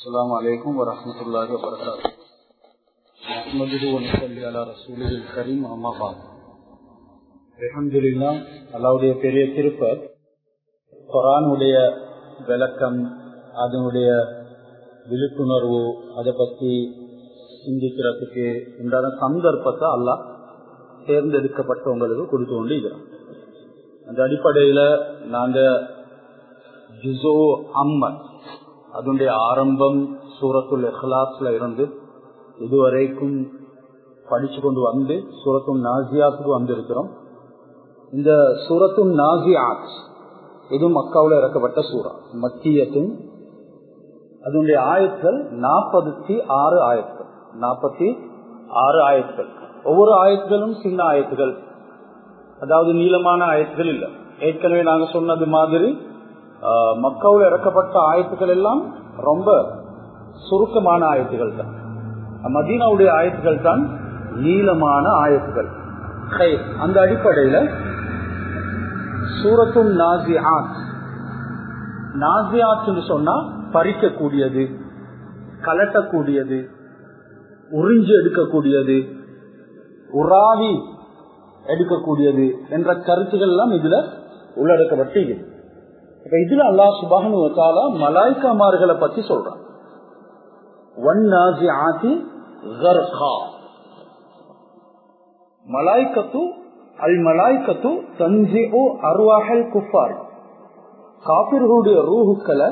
السلام عليكم ورحمة الله وبركاته نحمده ونصلي على رسوله الكريم أما بعد الحمد لله அல்லாவுடைய பெரிய திருப்ப குரானுடைய விளக்கம் அதனுடைய விழிப்புணர்வு அதை பற்றி சிந்திக்கிறதுக்கு உண்டான சந்தர்ப்பத்தை அல்லாஹ் தேர்ந்தெடுக்கப்பட்டவங்களுக்கு கொடுத்து கொண்டு இருக்கிறோம் அந்த அடிப்படையில் நாங்கள் ஜுசோ அம்மன் அதனுடைய ஆரம்பம் சூரத்துல் இஹ்லாஸ்ல இருந்து இதுவரைக்கும் படிச்சு கொண்டு வந்து சூரத்து நாசியாத்துக்கு வந்திருக்கிறோம் இந்த சூரத்து நாசியாத் இது மக்காவில் இறக்கப்பட்ட சூறா மத்தியத்தும் அதனுடைய ஆயத்கள் நாற்பத்தி ஆறு ஆயத்கள் நாற்பத்தி ஆறு ஆயத்கள் ஒவ்வொரு ஆயத்களும் சின்ன ஆயத்துகள் அதாவது நீளமான ஆயத்துகள் இல்லை ஏற்கனவே நாங்க சொன்னது மாதிரி மக்காவில் இறக்கப்பட்ட ஆயத்துக்கள் எல்லாம் ரொம்ப சுருக்கமான ஆயத்துகள் தான் மதீனாவுடைய ஆயத்துகள் தான் நீளமான ஆயத்துகள் அந்த அடிப்படையில சூரத்து நாசியாத் நாசியாத் சொன்னா பறிக்கக்கூடியது கலட்டக்கூடியது உறிஞ்சு எடுக்கக்கூடியது உராவி எடுக்கக்கூடியது என்ற கருத்துக்கள் எல்லாம் இதுல உள்ளடக்கப்பட்டு இப்ப இதுல அல்லா சுபானு மலாய்க்காமார்களை பத்தி சொல்றான் மலாய்க்கத்து அல் மலாய்க்கத்து தஞ்சி ஓ அருவாகல் குஃபார் காபிர்களுடைய ரூஹுக்களை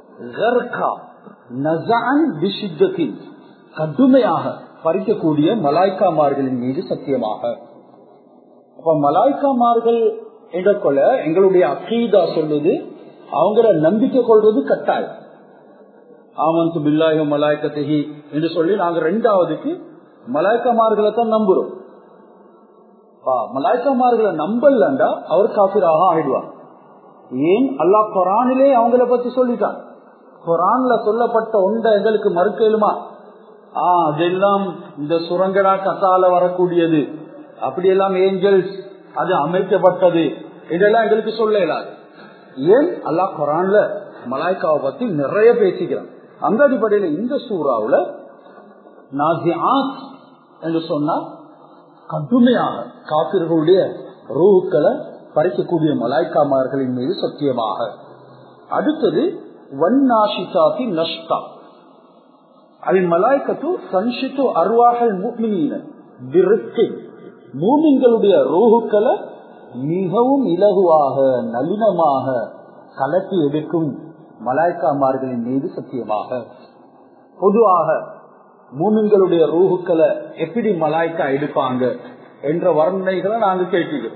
கடுமையாக பறிக்கக்கூடிய மலாய்க்காமார்களின் மீது சத்தியமாக அப்ப மலாய்க்காமார்கள் இடக்கொள்ள எங்களுடைய அக்கீதா சொல்லுது அவங்கள நம்பிக்கை கொள்றது கட்டாயம் ஆமந்து பில்லாயோ மலாய்க்கத்தகி என்று சொல்லி நாங்க ரெண்டாவதுக்கு மலாய்க்கமார்களை தான் நம்புறோம் மலாய்க்கமார்களை நம்பலண்டா அவர் காபிராக ஆயிடுவார் ஏன் அல்லா குரானிலே அவங்கள பத்தி சொல்லிட்டான் குரான்ல சொல்லப்பட்ட ஒன்றை எங்களுக்கு மறுக்கலுமா ஆஹ் அதெல்லாம் இந்த சுரங்கடா கத்தால வரக்கூடியது அப்படியெல்லாம் ஏஞ்சல்ஸ் அது அமைக்கப்பட்டது இதெல்லாம் எங்களுக்கு சொல்ல இயலாது ஏன் அல்லா குரான்ல மலாய்க்காவை பத்தி நிறைய பேசிக்கிறான் அந்த அடிப்படையில இந்த சூறாவுல நாசியாத் என்று சொன்னா கடுமையாக காப்பிர்களுடைய ரூவுக்களை பறிக்கக்கூடிய மலாய்க்காமார்களின் மீது சத்தியமாக அடுத்தது வன்னாஷிதாத்தி நஷ்டா அல் மலாய்க்கத்து சன்ஷித்து அருவாகல் முக்மினீன மூமின்களுடைய ரூஹுக்களை மிகவும் இலகுவாக நளினமாக கலட்டி எடுக்கும் மலாய்க்காமார்களின் மீது சத்தியமாக பொதுவாக மூமின்களுடைய ரூஹுக்களை எப்படி மலாய்க்கா எடுப்பாங்க என்ற வர்ணனைகளை நாங்க கேட்கிறோம்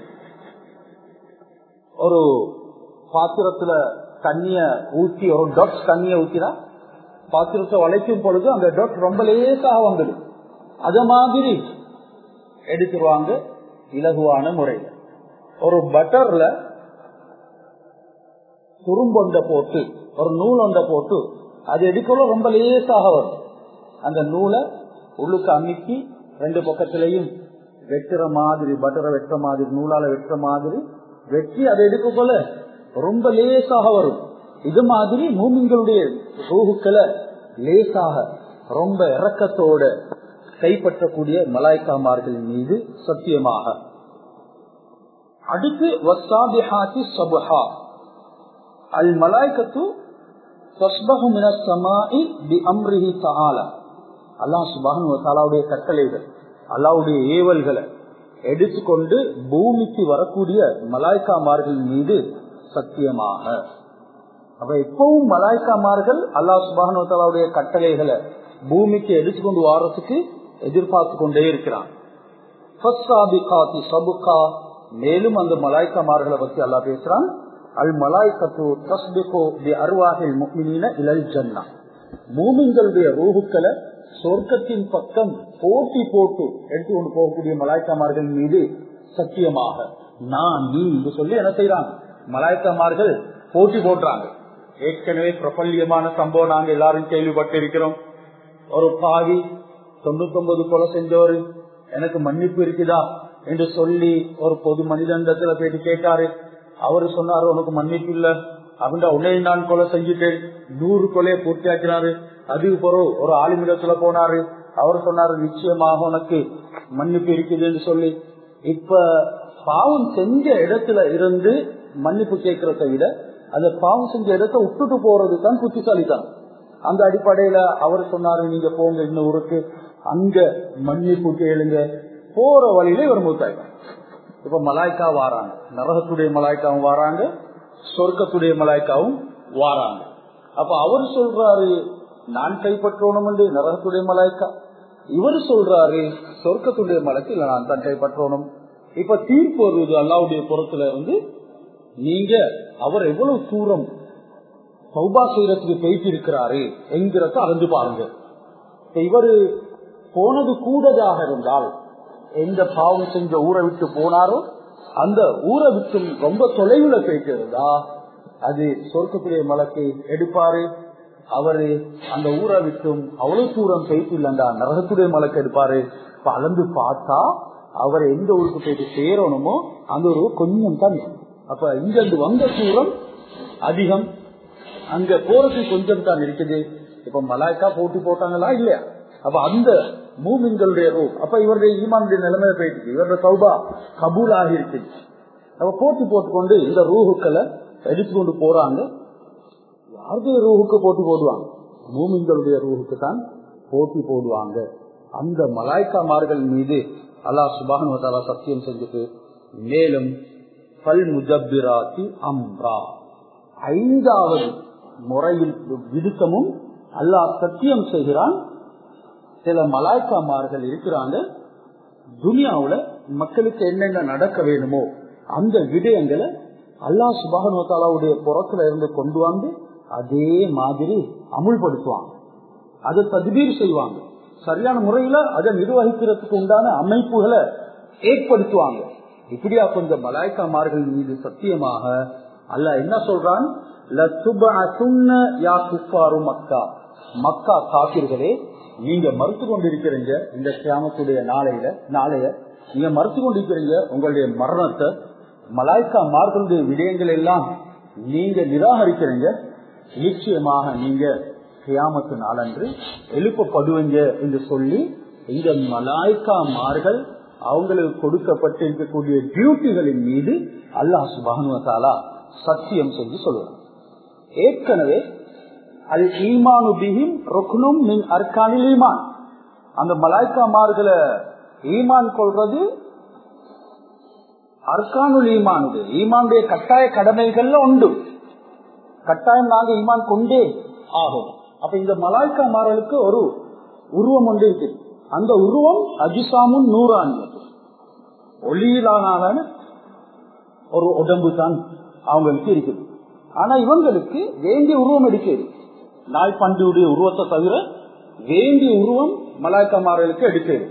ஒரு பாத்திரத்துல தண்ணிய ஊற்றி ஒரு டொட் தண்ணிய ஊற்றினா பாத்திரத்தை வளைக்கும் பொழுது அந்த டொட் ரொம்ப லேசாக வந்துடும் அத மாதிரி எடுத்துருவாங்க இலகுவான முறையில் ஒரு பட்டர்ல துரும்பொண்ட போட்டு ஒரு நூல் ஒன்றை போட்டு அது எடுக்கல ரொம்ப லேசாக வரும் அந்த நூலை உள்ளுக்கு அமுக்கி ரெண்டு பக்கத்திலையும் வெட்டுற மாதிரி பட்டரை வெட்டுற மாதிரி நூலால வெட்டுற மாதிரி வெட்டி அதை எடுக்கல ரொம்ப லேசாக வரும் இது மாதிரி மூமின்களுடைய ரூகுக்களை லேசாக ரொம்ப இறக்கத்தோட கைப்பற்றக்கூடிய மலாய்க்காமார்களின் மீது சத்தியமாக அடுத்து வசாபிஹாத்தி சபுஹா அல் மலாய்க்கத்து தஸ்பஹு மின சமாஇ பி அம்ரிஹி தஆலா அல்லாஹ் சுப்ஹானஹு வ தஆலாவுடைய கட்டளைகள் அல்லாஹ்வுடைய ஏவல்களை எடுத்துக்கொண்டு பூமிக்கு வரக்கூடிய மலாய்க்காமார்கள் மீது சத்தியமாக அப்ப எப்பவும் மலாய்க்காமார்கள் அல்லாஹ் சுப்ஹானஹு வ தஆலாவுடைய கட்டளைகளை பூமிக்கு எடுத்துக்கொண்டு வாரத்துக்கு எதிர்பார்த்து கொண்டே இருக்கிறான் மேலும் அந்த மலாய்க்கமார்களை பத்தி அல்லா பேசுறான் அல் மலாய்கத்து தஸ்பிகோ தி அருவாகில் முக்மின இலல் ஜன்னா மூமின்களுடைய ரூஹுக்களை சொர்க்கத்தின் பக்கம் போட்டி போட்டு எடுத்து கொண்டு போகக்கூடிய மலாய்க்கமார்கள் மீது சத்தியமாக நான் நீ என்று சொல்லி என்ன செய்யறாங்க மலாய்க்கமார்கள் போட்டி போடுறாங்க ஏற்கனவே பிரபல்யமான சம்பவம் நாங்க எல்லாரும் கேள்விப்பட்டு இருக்கிறோம் ஒரு பாவி தொண்ணூத்தி ஒன்பது கொலை செஞ்சவரு எனக்கு மன்னிப்பு இருக்குதா என்று சொல்லி ஒரு பொது மனிதண்டத்துல போயிட்டு கேட்டாரு அவரு சொன்னாரு உனக்கு மன்னிப்பு இல்ல அப்படின்டா உன்னை நான் கொலை செஞ்சுட்டேன் நூறு கொலையை பூர்த்தியாக்கினாரு அதுக்கு பிறகு ஒரு ஆளுமிடத்துல போனாரு அவர் சொன்னாரு நிச்சயமாக உனக்கு மன்னிப்பு இருக்குதுன்னு சொல்லி இப்ப பாவம் செஞ்ச இடத்துல இருந்து மன்னிப்பு கேட்கறத விட அந்த பாவம் செஞ்ச இடத்த விட்டுட்டு போறது தான் புத்திசாலிதான் அந்த அடிப்படையில அவர் சொன்னாரு நீங்க போங்க இந்த ஊருக்கு அங்க மன்னிப்பு கேளுங்க போற வழியில இவர் மூத்தாயிட்டார் இப்ப மலாய்க்கா வாராங்க நரகத்துடைய மலாய்க்காவும் வாராங்க சொர்க்கத்துடைய மலாய்க்காவும் வாராங்க அப்ப அவர் சொல்றாரு நான் கைப்பற்றணும் என்று நரகத்துடைய மலாய்க்கா இவர் சொல்றாரு சொர்க்கத்துடைய மலைக்கு இல்ல நான் தான் கைப்பற்றணும் இப்ப தீர்ப்பு வருவது அல்லாவுடைய புறத்துல இருந்து நீங்க அவர் எவ்வளவு தூரம் சௌபா செய்யறதுக்கு போயிட்டு இருக்கிறாரு என்கிறத அறிந்து பாருங்க இப்ப இவரு போனது கூடதாக இருந்தால் எந்த பாவம் செஞ்ச ஊரை விட்டு போனாரோ அந்த ஊரை விட்டு ரொம்ப தொலைவுல போயிட்டு இருந்தா அது சொர்க்கத்துடைய மலக்கு எடுப்பாரு அவரு அந்த ஊரை விட்டும் அவ்வளவு தூரம் போயிட்டு இல்லைண்டா நரகத்துடைய மலக்கு எடுப்பாரு இப்ப அளந்து பார்த்தா அவர் எந்த ஊருக்கு போயிட்டு சேரணுமோ அந்த ஒரு கொஞ்சம் தான் அப்ப இங்க இருந்து வந்த தூரம் அதிகம் அங்க போறதுக்கு கொஞ்சம் தான் இருக்குது இப்ப மலாய்க்கா போட்டி போட்டாங்களா இல்லையா அப்ப அந்த மூமின்களுடைய ரூ அப்ப இவருடைய ஈமானுடைய நிலைமையை போயிட்டு இவருடைய சௌபா கபூல் ஆகி இருக்கு அப்ப போட்டி போட்டுக்கொண்டு இந்த ரூஹுக்களை எடுத்துக்கொண்டு போறாங்க யாருடைய ரூஹுக்கு போட்டி போடுவாங்க மூமின்களுடைய ரூஹுக்கு தான் போட்டி போடுவாங்க அந்த மலாய்க்காமார்கள் மீது அல்லாஹ் சுபானுவத்தாலா சத்தியம் செஞ்சுட்டு மேலும் பல் முஜப்பிராத்தி அம்ரா ஐந்தாவது முறையில் விடுத்தமும் அல்லாஹ் சத்தியம் செய்கிறான் சில மலாய்க்காமார்கள் இருக்கிறாங்க துனியாவுல மக்களுக்கு என்னென்ன நடக்க வேணுமோ அந்த விடயங்களை அல்லாஹ் சுபானுவத்தாலாவுடைய புறத்துல இருந்து கொண்டு வந்து அதே மாதிரி அமுல்படுத்துவாங்க அதை தத்பீர் செய்வாங்க சரியான முறையில அதை நிர்வகிக்கிறதுக்கு உண்டான அமைப்புகளை ஏற்படுத்துவாங்க இப்படியா கொஞ்சம் மலாய்க்காமார்கள் மீது சத்தியமாக அல்ல என்ன சொல்றான் மக்கா மக்கா காப்பீர்களே நீங்க மறுத்து கொண்டிருக்கிறீங்க இந்த கிராமத்துடைய நாளையில நாளைய நீங்க மறுத்து கொண்டிருக்கிறீங்க உங்களுடைய மரணத்தை மலாய்க்கா மார்களுடைய விடயங்கள் எல்லாம் நீங்க நிராகரிக்கிறீங்க நிச்சயமாக நீங்க கியாமத்து நாளன்று எழுப்பப்படுவீங்க என்று சொல்லி இந்த மலாய்க்கா மார்கள் அவங்களுக்கு கொடுக்கப்பட்டிருக்கக்கூடிய டியூட்டிகளின் மீது அல்லாஹ் சுபானுவத்தாலா சத்தியம் செஞ்சு சொல்லுவாங்க ஏற்கனவே அல் ஈமானு பிஹிம் ருக்னும் மின் அர்கானில் ஈமான் அந்த மலாய்க்கா மார்களை ஈமான் கொள்றது அர்கானுல் ஈமான் ஈமானுடைய கட்டாய கடமைகள்ல உண்டு கட்டாயம் நாங்க ஈமான் கொண்டே ஆகும் அப்ப இந்த மலாய்க்கா மாறலுக்கு ஒரு உருவம் ஒன்று இருக்கு அந்த உருவம் அஜிசாமும் நூறான் ஒளியிலான ஒரு உடம்பு தான் அவங்களுக்கு இருக்குது ஆனா இவங்களுக்கு வேண்டிய உருவம் எடுக்கிறது நாய் பண்டியுடைய உருவத்தை தவிர வேண்டிய உருவம் மலாய்க்கமார்களுக்கு எடுக்கிறது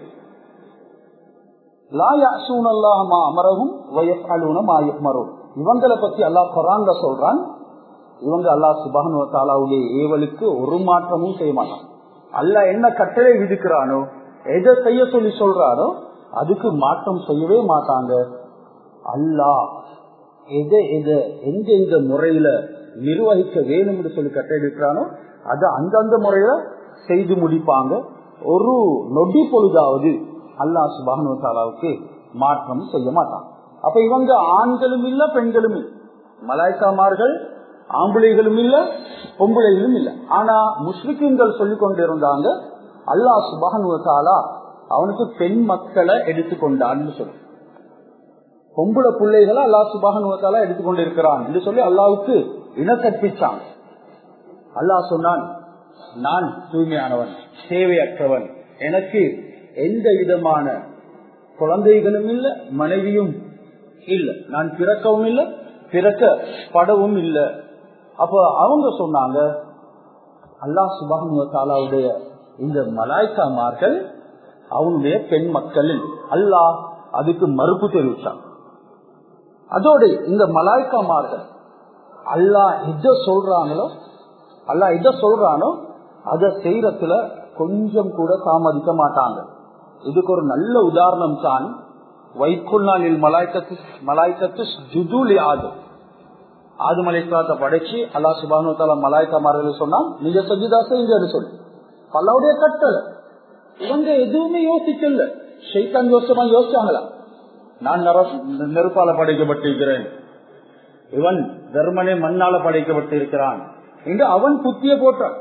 அமரவும் இவங்களை பத்தி அல்லாஹ் குரான்ல சொல்றான் இவங்க அல்லாஹ் சுபானுடைய ஏவலுக்கு ஒரு மாற்றமும் செய்ய மாட்டான் அல்ல என்ன கட்டளை விதிக்கிறானோ எதை செய்ய சொல்லி சொல்றாரோ அதுக்கு மாற்றம் செய்யவே மாட்டாங்க அல்லாஹ் எதை எதை எந்த எந்த முறையில நிர்வகிக்க வேணும் என்று சொல்லி கட்டளையிட்டானோ அதை அந்தந்த முறையில செய்து முடிப்பாங்க ஒரு நொடி பொழுதாவது அல்லாஹ் சுபானுக்கு மாற்றம் செய்ய மாட்டான் அப்ப இவங்க ஆண்களும் இல்ல பெண்களும் இல்ல மலாய்க்காமார்கள் ஆம்பளைகளும் இல்ல பொம்பளைகளும் இல்ல ஆனா முஸ்லிம்கள் சொல்லிக் கொண்டிருந்தாங்க அல்லாஹ் சுபானுவத்தாலா அவனுக்கு பெண் மக்களை எடுத்துக்கொண்டான்னு சொல்லு பொம்பளை பிள்ளைகளை அல்லா சுபானுவத்தாலா எடுத்துக்கொண்டு இருக்கிறான் என்று சொல்லி அல்லாவுக்கு இன கற்பிச்சான் அல்லாஹ் சொன்னான் நான் தூய்மையானவன் தேவையற்றவன் எனக்கு எந்த விதமான குழந்தைகளும் இல்ல மனைவியும் இல்ல நான் பிறக்கவும் இல்லை பிறக்க படவும் இல்லை அப்ப அவங்க சொன்னாங்க அல்லா சுபானுடைய இந்த மலாய்க்காமார்கள் அவனுடைய பெண் மக்களில் அல்லாஹ் அதுக்கு மறுப்பு தெரிவித்தான் அதோட இந்த மலாய்க்காமார்கள் அல்லாஹ் எத சொல்றாங்களோ அல்லாஹ் எத சொல்றானோ அதை செய்யறதுல கொஞ்சம் கூட தாமதிக்க மாட்டாங்க இதுக்கு ஒரு நல்ல உதாரணம் தான் வைக்குள்ளாளில் மலாய்க்கத்து மலாய்க்கத்து ஜுதூலி ஆது ஆதும் அலிஸ்லாத்தை படைச்சு அல்லா சுபானு தாலா மலாய்க்காமார்கள் சொன்னா நீங்க சஜிதா செய்யுங்கன்னு சொல்லி பல்லாவுடைய கட்டளை இவங்க எதுவுமே யோசிக்கல ஷைத்தான் யோசமா யோசிச்சாங்களா நான் நெருப்பால படைக்கப்பட்டிருக்கிறேன் இவன் தர்மனே மண்ணால படைக்கப்பட்டிருக்கிறான் என்று அவன் புத்திய போட்டான்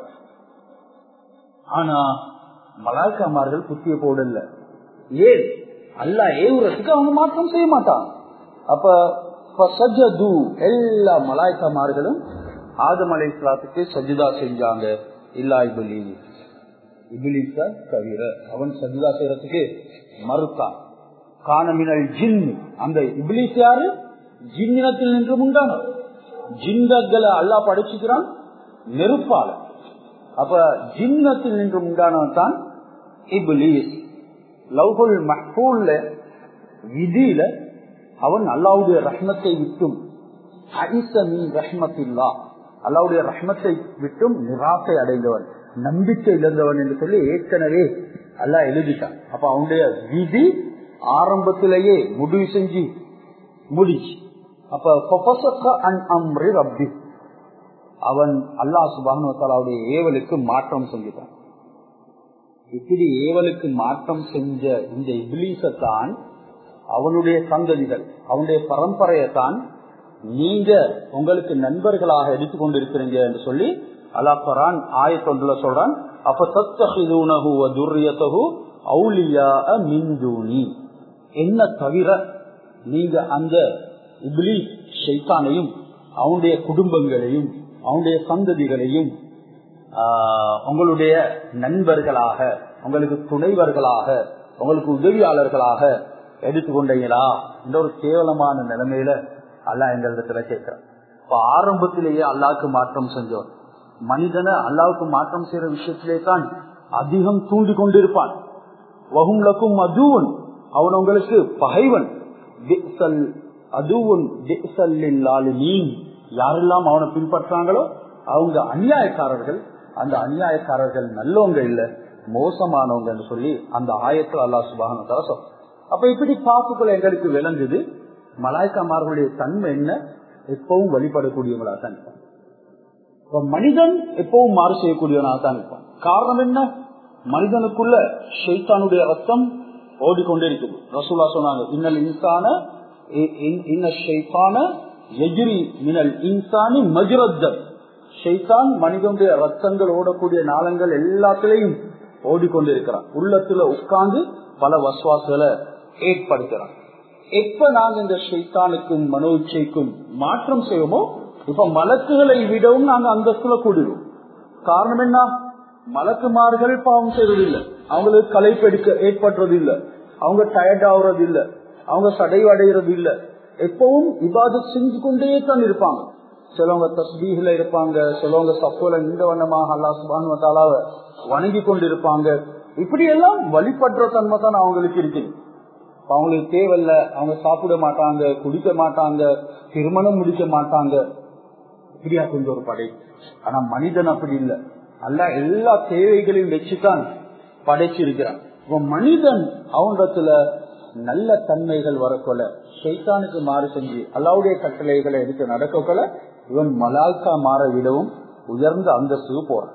ஆனா மலாய்க்காமார்கள் புத்திய போடல ஏன் அல்ல ஏவுறதுக்கு அவங்க மாற்றம் செய்ய மாட்டான் அப்ப எல்லா மலாய்க்காமார்களும் ஆதம் அலை இஸ்லாத்துக்கு சஜிதா செஞ்சாங்க இல்லா இபிலி இபிலிச தவிர அவன் சஜிதா செய்யறதுக்கு மறுத்தான் காணமினல் ஜின் அந்த இபிலிஸ் யாரு ஜின்னினத்தில் நின்று உண்டான ஜிந்தங்களை அல்லா படைச்சுக்கிறான் நெருப்பால அப்ப ஜின்னத்தில் நின்று உண்டானவன் தான் இபிலிஸ் லவ்ஹுல் மஹூல்ல விதியில அவன் அல்லாவுடைய ரஹ்மத்தை விட்டும் ரஹ்மத்தில்லா அல்லாவுடைய ரஹ்மத்தை விட்டும் நிராசை அடைந்தவன் நம்பிக்கை இழந்தவன் என்று சொல்லி ஏற்கனவே அல்லா எழுதிட்டான் அப்ப அவனுடைய விதி ஆரம்பத்திலேயே முடிவு செஞ்சு முடிச்சு அப்ப ரப்பி அவன் அல்லா சுபானுடைய ஏவலுக்கு மாற்றம் செஞ்சுட்டான் இப்படி ஏவலுக்கு மாற்றம் செஞ்ச இந்த இபிலீசத்தான் அவனுடைய சந்ததிகள் அவனுடைய பரம்பரையத்தான் நீங்க உங்களுக்கு நண்பர்களாக எடுத்துக்கொண்டிருக்கிறீங்க என்று சொல்லி அல்லா குரான் ஆயத்தொண்டுல சொல்றான் அப்ப சத்தஹிதூனஹு துர்ரியத்தஹு அவுலியா மின்தூனி என்ன தவிர நீங்க அந்த இப்லி ஷைத்தானையும் அவனுடைய குடும்பங்களையும் அவனுடைய சந்ததிகளையும் உங்களுடைய நண்பர்களாக உங்களுக்கு துணைவர்களாக உங்களுக்கு உதவியாளர்களாக எடுத்துக்கொண்டீங்களா இந்த ஒரு கேவலமான நிலைமையில அல்லா எங்களிடத்துல கேட்கிறான் இப்ப ஆரம்பத்திலேயே அல்லாவுக்கு மாற்றம் செஞ்சோம் மனிதனை அல்லாவுக்கு மாற்றம் செய்யற விஷயத்திலே தான் அதிகம் தூண்டி கொண்டிருப்பான் வகும்லக்கும் அதுவன் அவன் உங்களுக்கு பகைவன் அதுவும் யாரெல்லாம் அவனை பின்பற்றாங்களோ அவங்க அநியாயக்காரர்கள் அந்த அநியாயக்காரர்கள் நல்லவங்க இல்ல மோசமானவங்க சொல்லி அந்த ஆயத்தில் அல்லா சுபான சொல்ல அப்ப இப்படி பார்த்துக்குள்ள எங்களுக்கு விளங்குது மலாய்க்காமார்களுடைய தன்மை என்ன எப்பவும் வழிபடக்கூடியவங்களா தான் இருப்பான் மனிதன் எப்பவும் மாறு செய்யக்கூடியவனாக தான் இருப்பான் காரணம் என்ன மனிதனுக்குள்ள ஷைத்தானுடைய ரத்தம் ஓடிக்கொண்டே இருக்குது ரசூலா சொன்னாங்க இன்னல் இன்சான இன்ன ஷைத்தான எஜிரி மினல் இன்சானி மஜ்ரத்தர் ஷைத்தான் மனிதனுடைய ரத்தங்கள் ஓடக்கூடிய நாளங்கள் எல்லாத்திலையும் ஓடிக்கொண்டிருக்கிறான் உள்ளத்துல உட்கார்ந்து பல வசுவாசுகளை ஏற்படுத்துறான் எப்ப நாங்க இந்த ஷைத்தானுக்கும் மனோச்சைக்கும் மாற்றம் செய்வோமோ இப்ப மலக்குகளை விடவும் நாங்க அந்தஸ்துல கூடிடுவோம் காரணம் என்ன மலக்குமார்கள் பாவம் செய்யறது இல்லை அவங்களுக்கு களைப்பெடுக்க ஏற்படுறது இல்லை அவங்க டயர்ட் ஆகுறது இல்லை அவங்க சடைவடைகிறது இல்லை எப்பவும் இபாது செஞ்சு கொண்டே தான் இருப்பாங்க சிலவங்க தஸ்பீஹ்ல இருப்பாங்க சிலவங்க சப்போல இந்த வண்ணமாக அல்லா சுபான் தாலாவை வணங்கி கொண்டு இருப்பாங்க இப்படி எல்லாம் வழிபடுற தன்மை தான் அவங்களுக்கு இருக்குது அவங்களுக்கு தேவையில்ல அவங்க சாப்பிட மாட்டாங்க குடிக்க மாட்டாங்க திருமணம் முடிக்க மாட்டாங்க இப்படியா கொஞ்சம் ஒரு படை ஆனா மனிதன் அப்படி இல்லை அல்ல எல்லா தேவைகளையும் வச்சுதான் படைச்சிருக்கிறான் மனிதன் அவனிடத்துல நல்ல தன்மைகள் வரக்கொல சைத்தானுக்கு மாறு செஞ்சு அல்லாவுடைய கட்டளைகளை எடுத்து நடக்கக்கொல இவன் மலாய்க்கா மாற விடவும் உயர்ந்த அந்தஸ்துக்கு போறான்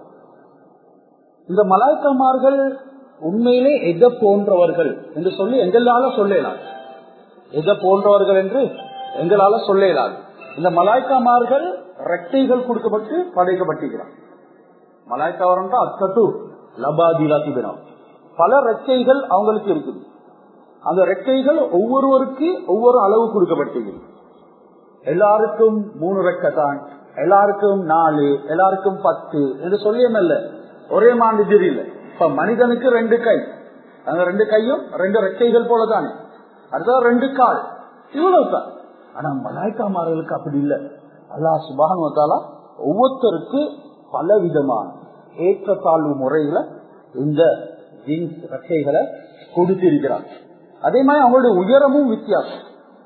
இந்த மலாய்க்காமார்கள் உண்மையிலே எதை போன்றவர்கள் என்று சொல்லி எங்களால சொல்லலாம் எதை போன்றவர்கள் என்று எங்களால சொல்லலாம் இந்த மலாய்க்காமார்கள் ரெட்டைகள் கொடுக்கப்பட்டு படைக்கப்பட்டிருக்கிறான் மலாய்க்கா வரண்டா அத்தட்டு லபாதிலா திபினம் பல ரெக்கைகள் அவங்களுக்கு இருக்குது அந்த ரெக்கைகள் ஒவ்வொருவருக்கு ஒவ்வொரு அளவு கொடுக்கப்பட்டிருக்கு எல்லாருக்கும் மூணு ரெக்கை தான் எல்லாருக்கும் நாலு எல்லாருக்கும் பத்து என்று சொல்லியமல்ல ஒரே மாதிரி இல்லை இப்ப மனிதனுக்கு ரெண்டு கை அந்த ரெண்டு கையும் ரெண்டு ரெக்கைகள் போலதானே அதுதான் ரெண்டு கால் இவ்வளவுதான் ஆனா மலாய்க்காமார்களுக்கு அப்படி இல்லை அல்லா சுபானுவத்தாலா ஒவ்வொருத்தருக்கு பல விதமான ஏற்றத்தாழ்வு முறையில இந்த ஜீன்ஸ் ரெக்கைகளை கொடுத்திருக்கிறார் அதே மாதிரி அவங்களுடைய உயரமும் வித்தியாசம்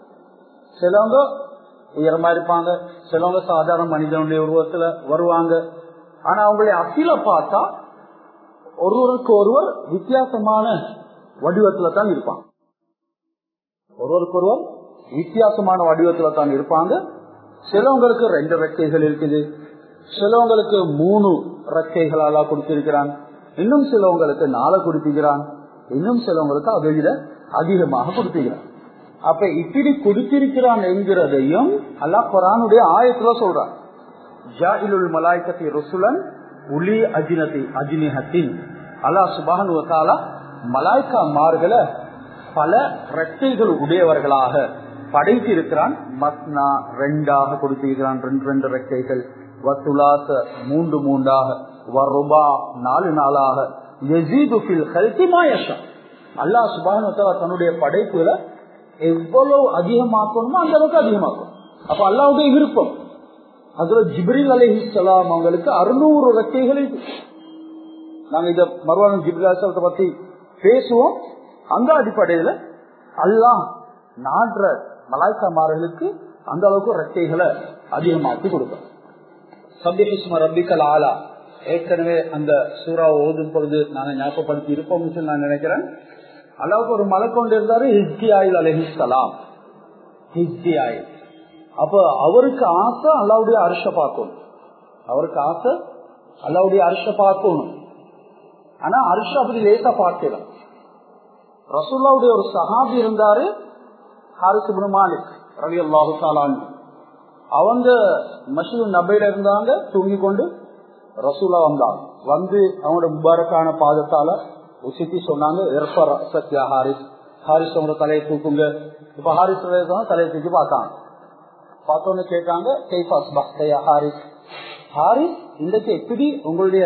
சிலவங்க உயரமா இருப்பாங்க சிலவங்க சாதாரண மனிதனுடைய உருவத்துல வருவாங்க ஆனா அவங்களுடைய அசில பார்த்தா ஒருவருக்கு ஒருவர் வித்தியாசமான வடிவத்துல தான் இருப்பாங்க ஒருவருக்கு ஒருவர் வித்தியாசமான வடிவத்துல தான் இருப்பாங்க சிலவங்களுக்கு ரெண்டு ரெக்கைகள் இருக்குது சிலவங்களுக்கு மூணு ரெக்கைகளால கொடுத்திருக்கிறான் இன்னும் சிலவங்களுக்கு நாளை கொடுத்திருக்கிறான் இன்னும் சிலவங்களுக்கு அதை விட அதிகமாக கொடுத்திருக்கிறான் அப்ப இப்படி கொடுத்திருக்கிறான் என்கிறதையும் அல்லா குரானுடைய ஆயத்துல சொல்றான் ஜாயிலுல் மலாய்கத்தி ருசுலன் உலி அஜினதி அஜினிஹத்தின் அல்லா சுபானுவத்தாலா மலாய்க்கா மார்களை பல ரெக்கைகள் உடையவர்களாக படைத்திருக்கிறான் மத்னா ரெண்டாக கொடுத்திருக்கிறான் ரெண்டு ரெண்டு ரெக்கைகள் வத்துலாச மூன்று மூன்றாக வருபா நாலு நாளாக அல்லா சுபானுவத்தாலா தன்னுடைய படைப்புல எவ்வளவு அதிகமாக்கணுமோ அந்த அளவுக்கு அதிகமாக்கும் அப்ப அல்லாவுடைய விருப்பம் அதுல ஜிப்ரில் அலிஹிஸ்லாம் அவங்களுக்கு அறுநூறு ரெக்கைகள் நாங்க இத மறுவான ஜிப்ரில் பத்தி பேசுவோம் அந்த அடிப்படையில அல்லாஹ் நாடுற மலாய்க்காமார்களுக்கு அந்த அளவுக்கு ரெக்கைகளை அதிகமாக்கி கொடுக்கும் சபிஹிஸ்ம ரப்பிக்கல் ஆலா ஏற்கனவே அந்த சூறா ஓதும் பொழுது நாங்க ஞாபகப்படுத்தி இருப்போம்னு நான் நினைக்கிறேன் அளவுக்கு ஒரு மலை கொண்டு இருந்தாரு ஹிஸ்டி ஆயில் அலஹிஸ்லாம் ஹிஸ்டி ஆயில் அப்ப அவருக்கு ஆசை அல்லாவுடைய அரிச பார்க்கணும் அவருக்கு ஆசை அல்லாவுடைய அரிச பார்க்கணும் ஆனா அரிச அப்படி லேசா பார்க்கலாம் ரசூல்லாவுடைய ஒரு சஹாபி இருந்தாரு ஹாரிஸ் மாலிக் ரவி அல்லாஹு சாலான் அவங்க மசூது நபையில இருந்தாங்க தூங்கி கொண்டு ரசூலா வந்தாங்க வந்து அவங்களோட முபாரக்கான பாதத்தால உசித்தி சொன்னாங்க சத்யா ஹாரிஸ் ஹாரிஸ் அவங்க தலையை தூக்குங்க இப்ப ஹாரிஸ் தலையை தூக்கி பார்த்தாங்க பார்த்தோன்னு கேட்டாங்க ஹாரிஸ் ஹாரிஸ் இன்றைக்கு எப்படி உங்களுடைய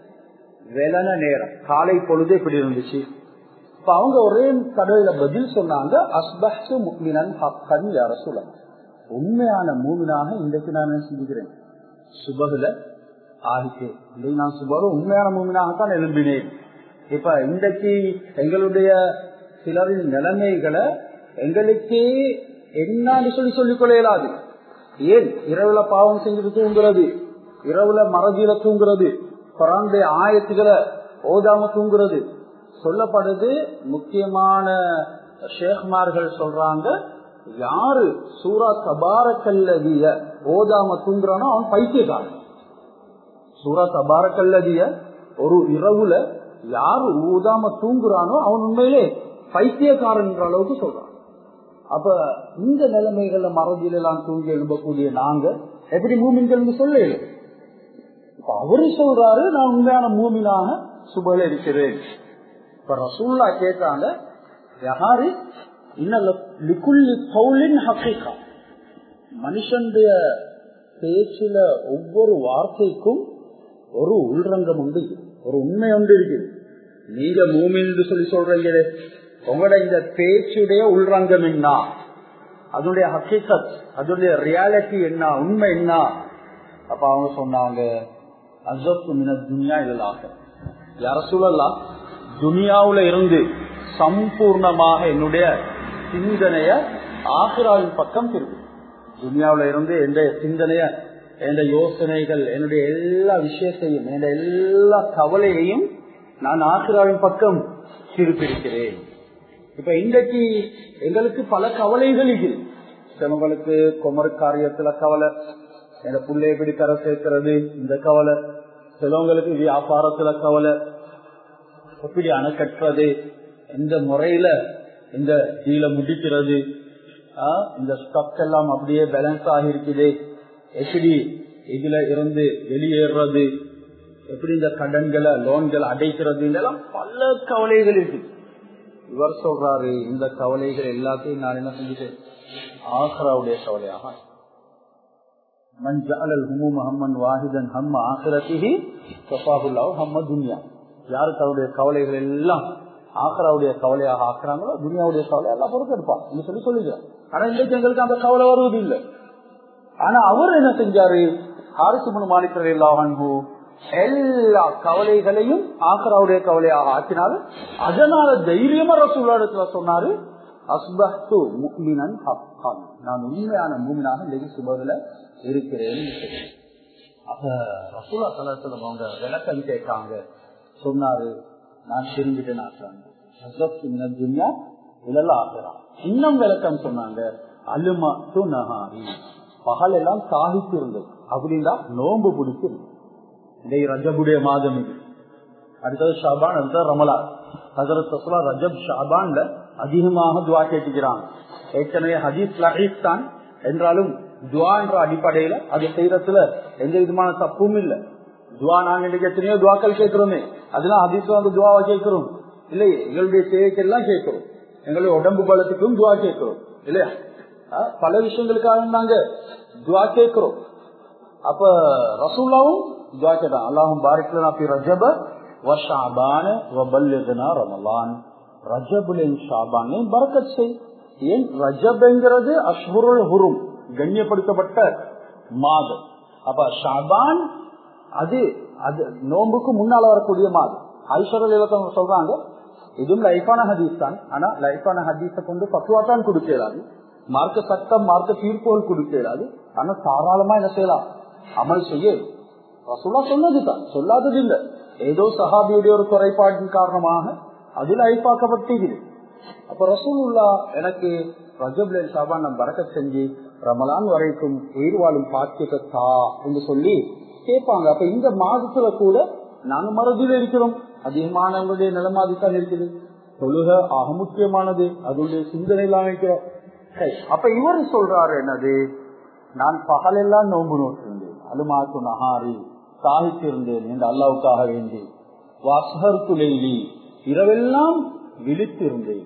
வேலன நேரம் காலை பொழுது எப்படி இருந்துச்சு இப்ப அவங்க ஒரே கடவுள பதில் சொன்னாங்க அஸ்பஹ்து முக்மினன் ஹக்கன் அரசுல உண்மையான மூமினாக இன்றைக்கு நான் செஞ்சுக்கிறேன் சுபகுல ஆகிட்டு இல்லை நான் சுபகு உண்மையான மூமினாகத்தான் எழும்பினேன் இப்ப இன்றைக்கு எங்களுடைய சிலரின் நிலைமைகளை எங்களுக்கே என்னன்னு சொல்லி சொல்லிக் கொள்ள இயலாது ஏன் இரவுல பாவம் செஞ்சுட்டு தூங்குறது இரவுல மறதியில தூங்குறது குரானுடைய ஆயத்துகளை ஓதாம தூங்குறது சொல்லப்படுது முக்கியமான ஷேக்மார்கள் சொல்றாங்க யாரு சூரா தபாரக்கல்லதிய ஓதாம தூங்குறானோ அவன் பைத்தியக்காரன் சூரா தபாரக்கல்லதிய ஒரு இரவுல யாரு ஊதாம தூங்குறானோ அவன் உண்மையிலே பைத்தியக்காரன் அளவுக்கு சொல்றான் அப்ப இந்த நிலைமைகள்ல மறதியில எல்லாம் தூங்கி எழும்பக்கூடிய நாங்க எப்படி மூமின்கள் சொல்ல இப்ப அவரு சொல்றாரு நான் உண்மையான மூமினாக சுபல இருக்கிறேன் இப்ப ரசூல்லா கேட்டாங்க யாரு மனுஷனுடைய பேச்சுல ஒவ்வொரு வார்த்தைக்கும் ஒரு உள்ரங்கம் உண்டு ஒரு உண்மை ஒன்று இருக்குது நீங்க மூமின் சொல்லி சொல்றீங்களே உங்களோட இந்த பேச்சுடைய உள்ரங்கம் என்ன அதனுடைய ஹக்கீக்கத் அதனுடைய ரியாலிட்டி என்ன உண்மை என்ன அப்ப அவங்க சொன்னாங்க அசப்து மின துனியா இல்லாக யார சூழலாம் துனியாவுல இருந்து சம்பூர்ணமாக என்னுடைய சிந்தனைய ஆசிராவின் பக்கம் திருப்பி துனியாவுல இருந்து எந்த சிந்தனைய எந்த யோசனைகள் என்னுடைய எல்லா விஷயத்தையும் என்னுடைய எல்லா கவலையையும் நான் ஆசிராவின் பக்கம் திருப்பியிருக்கிறேன் இப்ப இன்றைக்கு எங்களுக்கு பல கவலைகள் இது சிலவங்களுக்கு குமர் காரியத்துல கவலை என் புள்ளை எப்படி கரை சேர்க்கிறது இந்த கவலை சிலவங்களுக்கு வியாபாரத்துல கவலை எப்படி அணை எந்த முறையில இந்த டீல முடிக்கிறது இந்த ஸ்டாக் எல்லாம் அப்படியே பேலன்ஸ் ஆகி இருக்குது எப்படி இதுல இருந்து வெளியேறது எப்படி இந்த கடன்களை லோன்களை அடைக்கிறது இதெல்லாம் பல கவலைகள் இருக்கு இவர் சொல்றாரு இந்த கவலைகள் எல்லாத்தையும் நான் என்ன செஞ்சுட்டேன் ஆசராவுடைய கவலையாக மன் ஜஅலல் ஹுமூம ஹம்மன் வாஹிதன் ஹம்ம ஆகிரத்திஹி கஃபாஹுல்லாஹு ஹம்ம துன்யா யாரு தன்னுடைய கவலைகள் எல்லாம் ஆக்ராவுடைய கவலையாக ஆக்குறாங்களோ துனியாவுடைய கவலை எல்லாம் பொறுப்பெடுப்பான் சொல்லி சொல்லிக்கிறார் ஆனா இன்றைக்கு எங்களுக்கு அந்த கவலை வருவது இல்லை ஆனா அவர் என்ன செஞ்சாரு ஹாரிசுமன் மாலிக்கர் இல்லாஹு எல்லா கவலைகளையும் ஆக்ராவுடைய கவலையாக ஆக்கினாரு அதனால தைரியமா ரசூல்லா சொன்னாரு அஸ்பஹ்து முக்மினன் ஹக்கான் நான் உண்மையான மூமினாக இன்றைக்கு சுபகுல இருக்கிறேன் அப்ப ரசூலா தலத்துல அவங்க விளக்கம் கேட்காங்க சொன்னாரு நான் திரும்பிட்டேன் ஆக்குறாங்க இதெல்லாம் ஆக்குறான் இன்னும் விளக்கம் சொன்னாங்க அலுமா து நகாரி பகல் எல்லாம் சாகித்து இருந்தது அப்படின்னா நோன்பு பிடிக்கும் இதை ரஜபுடைய மாதம் இது அடுத்தது ஷாபான் அடுத்தது ரமலா ஹசரத் தஸ்லா ரஜப் ஷாபான்ல அதிகமாக துவா கேட்டுக்கிறாங்க ஏற்கனவே ஹதீஸ் லஹீஸ் தான் என்றாலும் துவா என்ற அடிப்படையில அது செய்யறதுல எந்த விதமான தப்பும் இல்லை துவா நாங்க இன்னைக்கு எத்தனையோ துவாக்கள் கேட்கிறோமே அதெல்லாம் ஹதீஸ்ல வந்து துவாவா கேட்கிறோம் இல்லையே எங்களுடைய தேவைக்கெல்லாம் கேட்கிறோம் எங்களுடைய உடம்பு பலத்துக்கும் துவா கேட்கிறோம் இல்லையா அஹ் பல விஷயங்களுக்காக நாங்க துவா கேட்கிறோம் அப்ப ரசூல்லாவும் துவா கேட்டான் அல்லாஹும் பாரிக்லனா பி ரஜப வஷாபான வபல்யதனா ரமலான் ரஜபுலின் ஷாபானே பரக்கத் செய் ஏன் ரஜப்ங்கிறது அஷ்ஹுருல் ஹுரும் கண்ணியப்படுத்தப்பட்ட மாதம் அப்ப ஷாபான் அது அது நோம்புக்கு முன்னால வரக்கூடிய மாதம் ஐஸ்வரல் இலக்கம் சொல்றாங்க இதுவும் லைஃபான ஹதீஸ் தான் ஆனா லைஃபான ஹதீஸை கொண்டு பக்குவா தான் கொடுக்கிறாரு மார்க்க சட்டம் மார்க்க தீர்ப்புகள் கொடுக்கிறாரு ஆனா தாராளமா என்ன செய்யலாம் அமல் செய்ய ரசூலா சொன்னதுதான் சொல்லாதது இல்ல ஏதோ சஹாபியுடைய ஒரு குறைபாட்டின் காரணமாக அது லைஃபாக்கப்பட்டிருக்குது அப்ப ரசூலுல்லா எனக்கு ரஜப்ல ஷாபான் நான் பறக்க செஞ்சு ரமலான் வரைக்கும் உயிர் வாழும் பாக்கியத்தை தா என்று சொல்லி கேட்பாங்க அப்ப இந்த மாதத்துல கூட நாங்க மறதியில இருக்கிறோம் அதிகமானவங்களுடைய நிலைமை அதுதான் இருக்குது தொழுக ஆக முக்கியமானது அதனுடைய சிந்தனை எல்லாம் இருக்கிறோம் சரி, அப்ப இவர் சொல்றாரு என்னது நான் பகலெல்லாம் நோன்பு நோட்டிருந்தேன் அலுமாக்கு நகாரி சாகித்திருந்தேன் என்று அல்லாவுக்காக வேண்டி வாசகர் துளைலி இரவெல்லாம் விழித்திருந்தேன்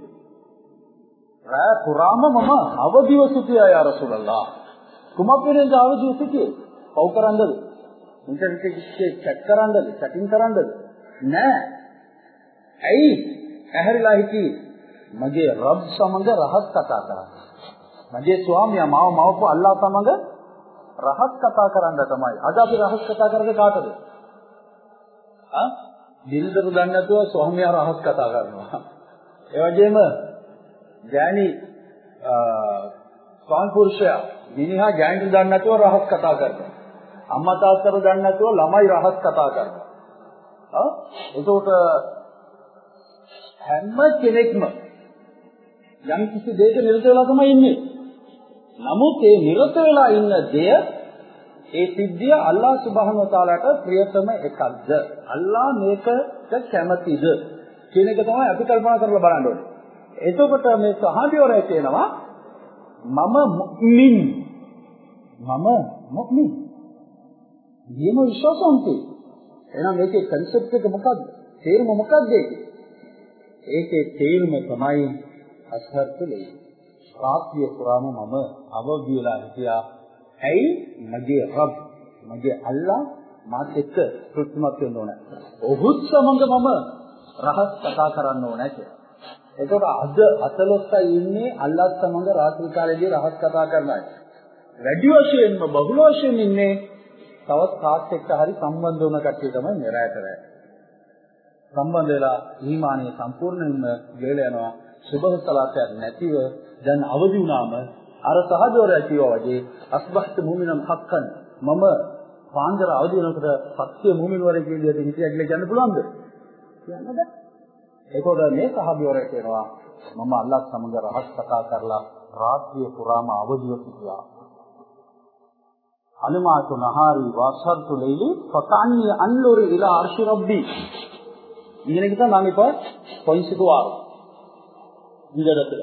පුරාම මම අවදිව සිටියා යා රසූලල්ලා කුමක්ද අවදිව සිටියේ පව් කරන්නද ඉන්ටර්නෙට් එකේ චැට් කරන්නද චැටින් කරන්නද නෑ ඇයි ඇහැරිලා හිටි මගේ රබ් සමග රහස් කතා කරා මගේ ස්වාමියා මාව මවපු අල්ලා සමග රහස් කතා කරන්න තමයි අද අපි රහස් කතා කරන්නේ කාටද ආ දිල්දරු දන්නේ නැතුව ස්වාමියා රහස් කතා කරනවා ඒ වගේම ගෑණි ස්වාමි පුරුෂයා මිනිහා ගෑණිට දන්නේ නැතුව රහස් කතා කරනවා. අම්මා තාත්තට දන්නේ නැතුව ළමයි රහස් කතා කරනවා. ආ එතකොට හැම කෙනෙක්ම යම් කිසි දෙයක නිරත වෙලා තමයි ඉන්නේ. නමුත් ඒ නිරත වෙලා ඉන්න දෙය ඒ සිද්ධිය අල්ලා සුබ්හානහු වතාලාට ප්‍රියතම එකක්ද? අල්ලා මේකට කැමතිද? කියන එක තමයි අපි කල්පනා කරලා බලන්න ඕනේ. එතකොට මේ සහාබියෝරය කියනවා මම මුමින් මම මුමින් නියම විශ්වාසවන්තයෙක් එහෙනම් මේකේ කන්සෙප්ට් එක මොකද්ද තේරුම මොකද්ද ඒකේ ඒකේ තේරුම තමයි අස්හර්තුලේ රාත්‍රිය පුරාම මම අවදිලා හිටියා ඇයි මගේ රබ් මගේ අල්ලා මාත් එක්ක කෘත්‍රිමත් වෙන්න ඕන ඔහුත් සමග මම රහස් කතා කරන්න ඕන කියලා එතකොට අද අතලොස්සයි ඉන්නේ අල්ලාහ් සමග රාත්‍රී කාලේදී රහස් කතා කරන අය. වැඩි වශයෙන්ම බහුල වශයෙන් ඉන්නේ තවත් කාත් එක්ක හරි සම්බන්ධ වුණ කට්ටිය තමයි මෙරාට රැ. සම්බන්ධ වෙලා ඊමානිය සම්පූර්ණයෙන්ම ගෙල යනවා. සුබහ සලාතයක් නැතිව දැන් අවදි වුණාම අර සහජවරය කිව්වා වගේ අස්බහත් මුමිනම් හක්කන් මම පාන්දර අවදි වෙනකොට සත්‍ය මුමින් වරේ කියන විදිහට හිතියා කියලා කියන්න පුළුවන්ද? කියන්න බෑ. එතකොට මේ සහබිවරය කියනවා මම අල්ලාහ් සමග රහස් කතා කරලා රාත්‍රිය පුරාම අවදිව සිටියා. අනුමාතු නහාරි වාසර්තු ලෙයිලි ஃபகான்னி அன்லொரு இலா அர்ஷி ரப்பி இன்னைக்கு தான் நாங்க இப்ப பொய்சுக்கு வாரோம் இந்த இடத்துல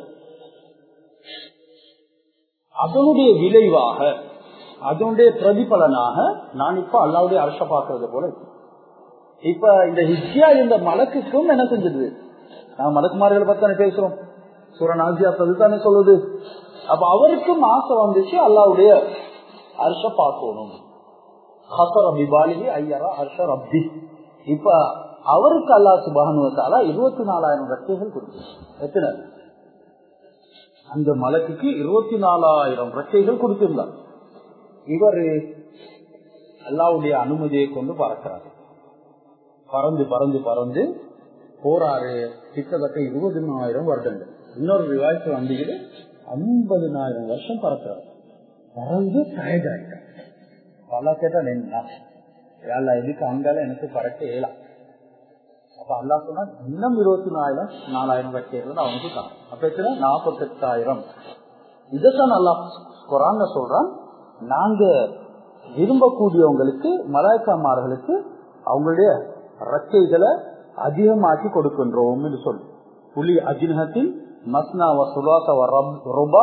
அதனுடைய விளைவாக அதனுடைய பிரதிபலனாக நான் இப்ப அல்லாவுடைய அரச பாக்குறது போல இருக்கு இப்ப இந்த ஹிஜ்யா இந்த மலக்குக்கும் என்ன செஞ்சது நான் மலக்குமார்களை பத்தி பேசுறோம் சூரன் ஆசியா அதுதானே சொல்லுது அப்ப அவருக்கும் ஆசை வந்துச்சு அல்லாவுடைய அர்ஷ பார்க்கணும் ஹசர் அபிபாலிகி ஐயரா ஹர்ஷ ரப்பி இப்ப அவருக்கு அல்லா சுபானுவத்தால இருபத்தி நாலாயிரம் ரக்கைகள் கொடுத்து எத்தனை அந்த மலக்குக்கு இருபத்தி நாலாயிரம் ரக்கைகள் கொடுத்திருந்தார் இவர் அல்லாவுடைய அனுமதியை கொண்டு பறக்கிறார் பறந்து பறந்து பறந்து போறாரு கிட்டத்தட்ட இருபதினாயிரம் வருடங்கள் இன்னொரு விவாதத்தை வந்தீங்க ஐம்பதினாயிரம் வருஷம் பறக்கிறார் பறந்து டயர்ட் ஆயிட்டார் பல கேட்டா நின்னா ஏழா எதுக்கு அங்கால எனக்கு பறக்க இயலாம் அப்ப அல்லா சொன்னா இன்னும் இருபத்தி நாலாயிரம் நாலாயிரம் கட்டிடுறது அவனுக்கு தான் அப்ப எத்தனை நாற்பத்தி எட்டாயிரம் இதைத்தான் நல்லா குரான் சொல்றான் நாங்க விரும்பக்கூடியவங்களுக்கு மலாய்க்காமார்களுக்கு அவங்களுடைய ரக்கைகளை அதிகமாக்கி கொடுக்கின்றோம் என்று சொல்லு புலி அஜினகத்தில் மஸ்னா வசுலாச ரூபா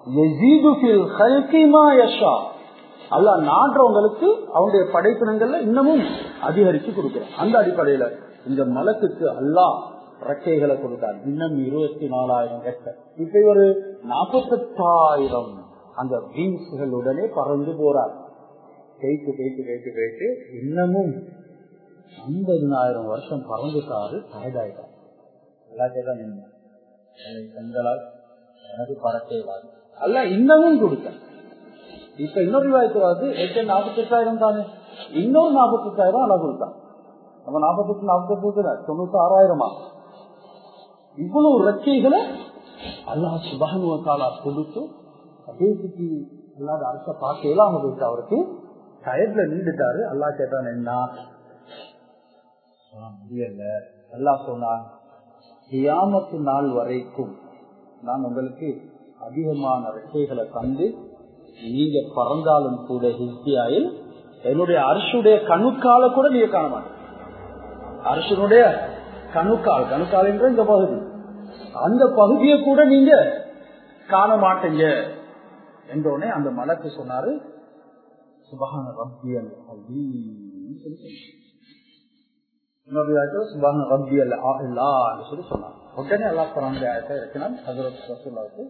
அல்ல நாடுறவங்களுக்கு அவனுடைய படைப்பினங்கள்ல இன்னமும் அதிகரிச்சு கொடுக்கிறோம் அந்த அடிப்படையில இந்த மலத்துக்கு அல்லாஹ் ரெக்கைகளை கொடுத்தார் இன்னும் இருபத்தி நாலாயிரம் ரெக்கை இப்ப ஒரு நாற்பத்தெட்டாயிரம் அந்த விங்ஸ்களுடனே பறந்து போறார் பேய்த்து பேய்த்து பேய்த்து பேய்த்து இன்னமும் ஐம்பதினாயிரம் வருஷம் பறந்துட்டாரு டயர்டாயிட்டார் எல்லாத்தையும் நின்று பெண்களால் எனக்கு பறக்கேவாது அல்ல இன்னமும் கொடுத்த இப்ப இன்னொரு வாய்ப்பு வந்து எட்டு நாற்பத்தி எட்டாயிரம் தானே இன்னொரு நாற்பத்தி எட்டாயிரம் அளவு கொடுத்தான் நம்ம நாற்பத்தி எட்டு நாற்பத்தி எட்டு தொண்ணூத்தி ஆறாயிரமா இவ்வளவு ரெக்கைகளை அல்லா சுபானுவத்தாலா கொடுத்து கடைசிக்கு அல்லாத அரச பார்க்க இல்லாம போயிட்டு அவருக்கு டயர்ல நீண்டுட்டாரு அல்லா கேட்டான் என்ன முடியல அல்லா சொன்னான் கியாமத்து நாள் வரைக்கும் நான் உங்களுக்கு அதிகமான ரெக்கைகளை தந்து நீங்க பறந்தாலும் கூட ஹிஸ்தியாயில் என்னுடைய அரசுடைய கணுக்கால கூட நீங்க காண மாட்டீங்க அரசனுடைய கணுக்கால் கணுக்கால் என்ற இந்த பகுதி அந்த பகுதியை கூட நீங்க காண மாட்டீங்க என்றோடனே அந்த மலக்கு சொன்னாரு சுபகான ரப்பியல் சுபகான ரப்பியல் சொல்லி சொன்னார் உடனே அல்லா குரான் இருக்கிறான் ஹசரத் ரசூல்லாவுக்கு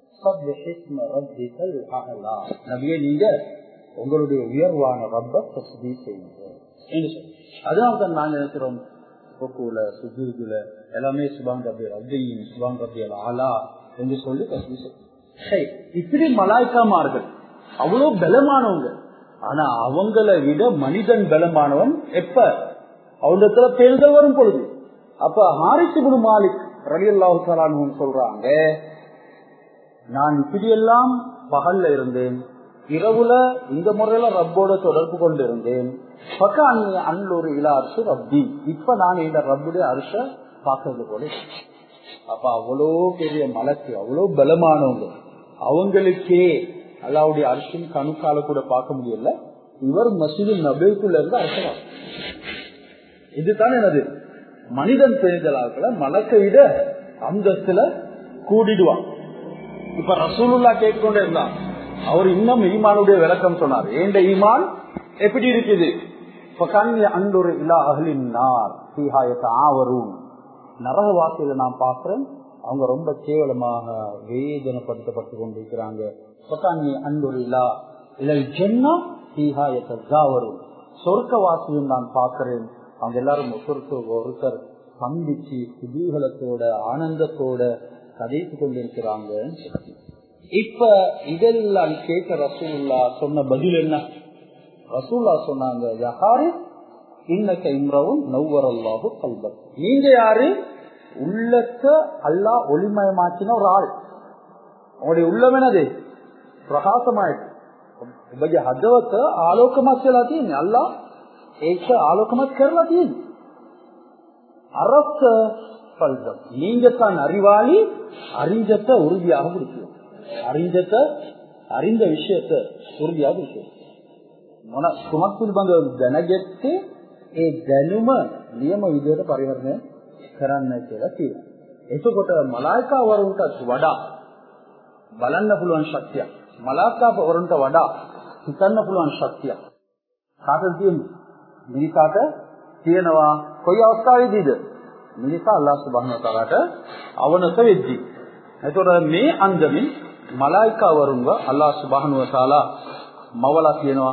நபியே நீங்க உங்களுடைய உயர்வான ரப்ப தஸ்தி செய்யுங்க அதனால தான் நாங்க நினைக்கிறோம் பொக்குல சுஜூதுல எல்லாமே சுபாங் ரபி ரப்பியின் சுபாங் ரபியல் ஆலா என்று சொல்லி தஸ்தி செய்யும் இப்படி மலாய்க்காமார்கள் அவ்வளவு பலமானவங்க ஆனா அவங்களை விட மனிதன் பலமானவன் எப்ப அவனிடத்துல பேர்கள் வரும் பொழுது அப்ப ஹாரிசுபுடு மாலிக் ரவி அல்லாஹு சொல்றாங்க நான் இப்படியெல்லாம் பகல்ல இருந்தேன் இரவுல இந்த முறையில ரப்போட தொடர்பு கொண்டு இருந்தேன் அன்னொரு இல அரசு ரப்பி இப்ப நான் இந்த ரப்புடைய அரச பாக்குறது போல அப்ப அவ்வளோ பெரிய மலக்கு அவ்வளோ பலமானவங்க அவங்களுக்கே அல்லாவுடைய அரசின் கணுக்கால கூட பார்க்க முடியல இவர் மசீது நபேக்குள்ள இருந்து அரசர் இதுதான் எனது மனிதன் பெண்களாக மலக்கை விட அந்தஸ்துல கூடிடுவான் இப்ப ரசூலுல்லா கேட்டுக்கொண்டே இருந்தான் அவர் இன்னும் ஈமானுடைய விளக்கம் சொன்னார் ஏண்ட ஈமான் எப்படி இருக்குது அன்றொரு இலா அகலின் நார் சீகாயத்தை ஆவரும் நரக வார்த்தையில நான் பாக்குறேன் அவங்க ரொம்ப கேவலமாக வேதனைப்படுத்தப்பட்டு கொண்டிருக்கிறாங்க அன்றொரு இலா இதில் ஜென்னா சீகாயத்தை ஜாவரும் சொர்க்க வாசியும் நான் பார்க்கிறேன் அவங்க எல்லாரும் ஒருத்தருக்கு ஒருத்தர் சந்திச்சு குதூகலத்தோட ஆனந்தத்தோட கதைத்து கொண்டிருக்கிறாங்க இப்ப இதெல்லாம் கேட்க ரசூல்லா சொன்ன பதில் என்ன ரசூல்லா சொன்னாங்க யாரு இன்னக்க இம்ரவும் நவ்வரல்லாஹு கல்பர் நீங்க யாரு உள்ளத்தை அல்லா ஒளிமயமாக்கின ஒரு ஆள் அவங்களுடைய உள்ளம் என்னது பிரகாசமாயிட்டு ඔබගේ හදවත ආලෝකමත් වෙලා තියෙන්නේ. අල්ලා ඒක ආලෝකමත් කරලා තියෙන්නේ. அரச பல்தம் நீங்க தான் அறிவாளி அறிஞ்சத்தை உறுதியாக பிடிக்கும் அறிஞ்சத்தை அறிந்த விஷயத்த உறுதியாக பிடிக்கும் මොන කුමක් පිළිබඳව දැනගත්තේ ඒ දැනුම නියම විදිහට පරිවර්තනය කරන්න කියලා කියනවා. එතකොට මලායිකා වරුන්ට වඩා බලන්න පුළුවන් ශක්තියක්. මලායිකා වරුන්ට වඩා හිතන්න පුළුවන් ශක්තියක්. කාටද තියෙන්නේ? මිනිසාට තියෙනවා කොයි අවස්ථාවේදීද? මිනිසා අල්ලාහ් සුබ්හානහු වතාලාට අවනත වෙද්දී. එතකොට මේ අන්දමින් මලායිකා වරුන්ව අල්ලාහ් සුබ්හානහු වතාලා මවලා කියනවා